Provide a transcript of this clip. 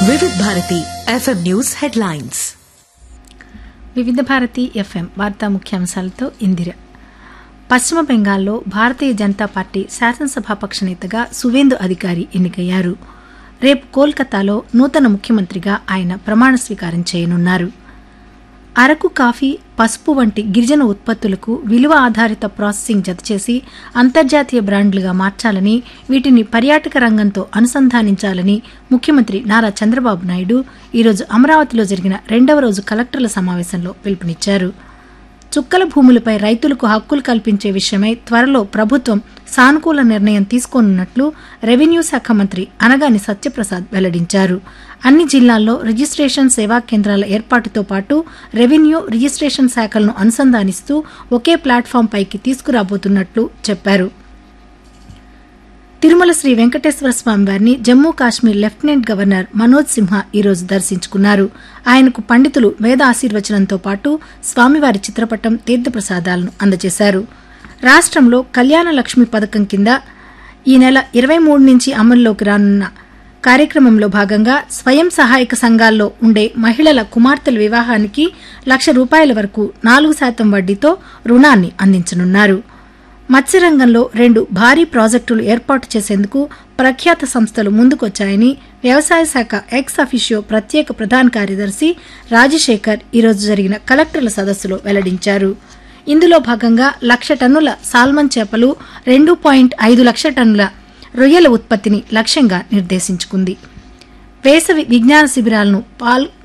వివిధ Bharati FM news headlines వివిధ Bharati FM వార్తా ముఖ్యాంశాలతో ఇందిర పశ్చిమ బెంగాల్లో భారతీయ జనతా పార్టీ శాసనసభాపక్ష నేతగా సువేందు అధికారి ఎన్నికయ్యారు రేపు కోల్కతాలో నూతన ముఖ్యమంత్రిగా ఆయన ప్రమాణ స్వీకారం చేయనున్నారు అరకు కాఫీ పసుపు వంటి గిరిజన ఉత్పత్తులకు విలువ ఆధారిత ప్రాసెసింగ్ జతచేసి అంతర్జాతీయ బ్రాండ్లుగా మార్చాలని వీటిని పర్యాటక రంగంతో అనుసంధానించాలని ముఖ్యమంత్రి నారా చంద్రబాబు నాయుడు ఈరోజు అమరావతిలో జరిగిన రెండవ రోజు కలెక్టర్ల సమావేశంలో పిలుపునిచ్చారు చుక్కల భూములపై రైతులకు హక్కులు కల్పించే విషయమై త్వరలో ప్రభుత్వం సానుకూల నిర్ణయం తీసుకోనున్నట్లు రెవెన్యూ శాఖ మంత్రి అనగాని సత్యప్రసాద్ వెల్లడించారు అన్ని జిల్లాల్లో రిజిస్ట్రేషన్ సేవా కేంద్రాల ఏర్పాటుతో పాటు రెవెన్యూ రిజిస్ట్రేషన్ శాఖలను అనుసంధానిస్తూ ఒకే ప్లాట్ఫామ్ పైకి తీసుకురాబోతున్నట్లు చెప్పారు తిరుమల శ్రీ వెంకటేశ్వర స్వామి వారిని జమ్మూ కాశ్మీర్ లెఫ్టినెంట్ గవర్నర్ మనోజ్ సిన్హా ఈరోజు దర్శించుకున్నారు ఆయనకు పండితులు వేద ఆశీర్వచనంతో పాటు స్వామివారి చిత్రపటం తీర్థప్రసాదాలను అందజేశారు రాష్ట్రంలో కళ్యాణ లక్ష్మి పథకం కింద ఈ నెల ఇరవై మూడు నుంచి అమల్లోకి రానున్న కార్యక్రమంలో భాగంగా స్వయం సహాయక సంఘాల్లో ఉండే మహిళల కుమార్తెల వివాహానికి లక్ష రూపాయల వరకు నాలుగు శాతం వడ్డీతో రుణాన్ని అందించనున్నారు మత్స్యరంగంలో రెండు భారీ ప్రాజెక్టులు ఏర్పాటు చేసేందుకు ప్రఖ్యాత సంస్థలు ముందుకొచ్చాయని వ్యవసాయ శాఖ ఎక్స్ అఫిషియో ప్రత్యేక ప్రధాన కార్యదర్శి రాజశేఖర్ ఈరోజు జరిగిన కలెక్టర్ల సదస్సులో వెల్లడించారు ఇందులో భాగంగా లక్ష టన్నుల సాల్మన్ చేపలు రెండు పాయింట్ ఐదు లక్ష టన్నుల రొయ్యల ఉత్పత్తిని లక్ష్యంగా నిర్దేశించుకుంది వేసవి విజ్ఞాన శిబిరాలను పాల్